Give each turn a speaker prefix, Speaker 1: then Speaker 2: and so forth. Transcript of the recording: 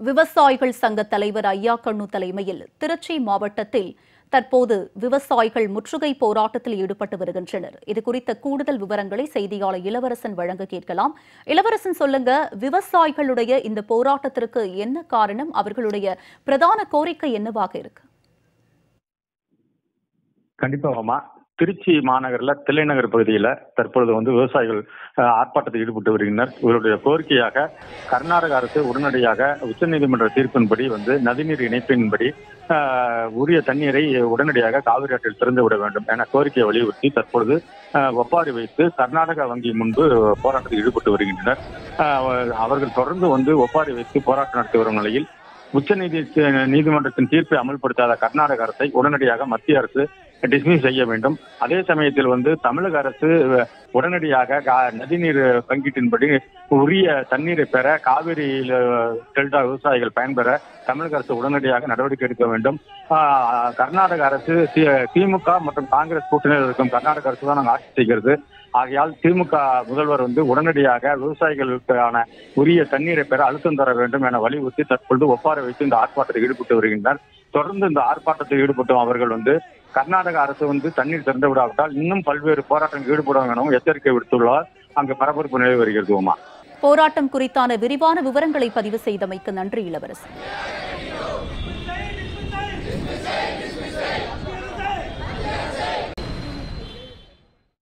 Speaker 1: விவசாயிகள் சங்க தலைவர் ஐயா கண்ணு தலைமையில் திருச்சி மாவட்டத்தில் தற்போது விவசாயிகள் முற்றுகை போராட்டத்தில் ஈடுபட்டு வருகின்றனர் இது குறித்த கூடுதல் விவரங்களை செய்தியாளர் இளவரசன் வழங்க கேட்கலாம் இளவரசன் சொல்லுங்க விவசாயிகளுடைய இந்த போராட்டத்திற்கு என்ன காரணம் அவர்களுடைய பிரதான கோரிக்கை என்னவாக இருக்கு
Speaker 2: கண்டிப்பாகமா திருச்சி மாநகரில் தில்லைநகர் பகுதியில் தற்பொழுது வந்து விவசாயிகள் அஹ், ஆர்ப்பாட்டத்தில் ஈடுபட்டு வருகின்றனர் இவருடைய கோரிக்கையாக கர்நாடக அரசு உடனடியாக உச்சநீதிமன்ற தீர்ப்பின்படி வந்து நதிநீர் இணைப்பின்படி அஹ், உரிய தண்ணீரை உடனடியாக காவிரி ஆற்றில் திறந்து விட வேண்டும் என கோரிக்கையை வலியுறுத்தி தற்பொழுது அஹ், ஒப்பாரி வைத்து கர்நாடக வங்கி முன்பு போராட்டத்தில் ஈடுபட்டு வருகின்றனர் அஹ், அவர்கள் தொடர்ந்து வந்து ஒப்பாரி வைத்து போராட்டம் நடத்தி வரும் நிலையில் உச்சநீதி நீதிமன்றத்தின் தீர்ப்பை அமல்படுத்தாத கர்நாடக அரசை உடனடியாக மத்திய அரசு டிஸ்மிஸ் செய்ய வேண்டும் அதே சமயத்தில் வந்து தமிழக அரசு அஹ், உடனடியாக கா- நதிநீர் பங்கீட்டின்படி உரிய தண்ணீரை பெற காவிரி டெல்டா விவசாயிகள் பயன்பெற தமிழக அரசு உடனடியாக நடவடிக்கை எடுக்க வேண்டும் ஆஹ், கர்நாடக அரசு தி- திமுக மற்றும் காங்கிரஸ் கூட்டணியில் இருக்கும் கர்நாடக அரசு தான் நாங்கள் ஆட்சி செய்கிறது ஆகையால் திமுக முதல்வர் வந்து உடனடியாக விவசாயிகளுக்கான உரிய தண்ணீரை பெற அழுத்தம் தர வேண்டும் என வலியுறுத்தி தற்பொழுது ஒப்பாரை வைத்து இந்த ஆர்ப்பாட்டத்தில் ஈடுபட்டு வருகின்றனர் தொடர்ந்து இந்த ஆர்ப்பாட்டத்தில் ஈடுபட்டும் அவர்கள் வந்து கர்நாடக அரசு வந்து தண்ணீர் திறந்து விடாவிட்டால் இன்னும் பல்வேறு போராட்டங்கள் ஈடுபடும் எனவும் எச்சரிக்கை விடுத்துள்ளார் அங்கு பரபரப்பு நிலவி வருகிறது உமா
Speaker 1: போராட்டம் குறித்தான விரிவான விவரங்களை பதிவு செய்தமைக்கு நன்றி இளவரசன்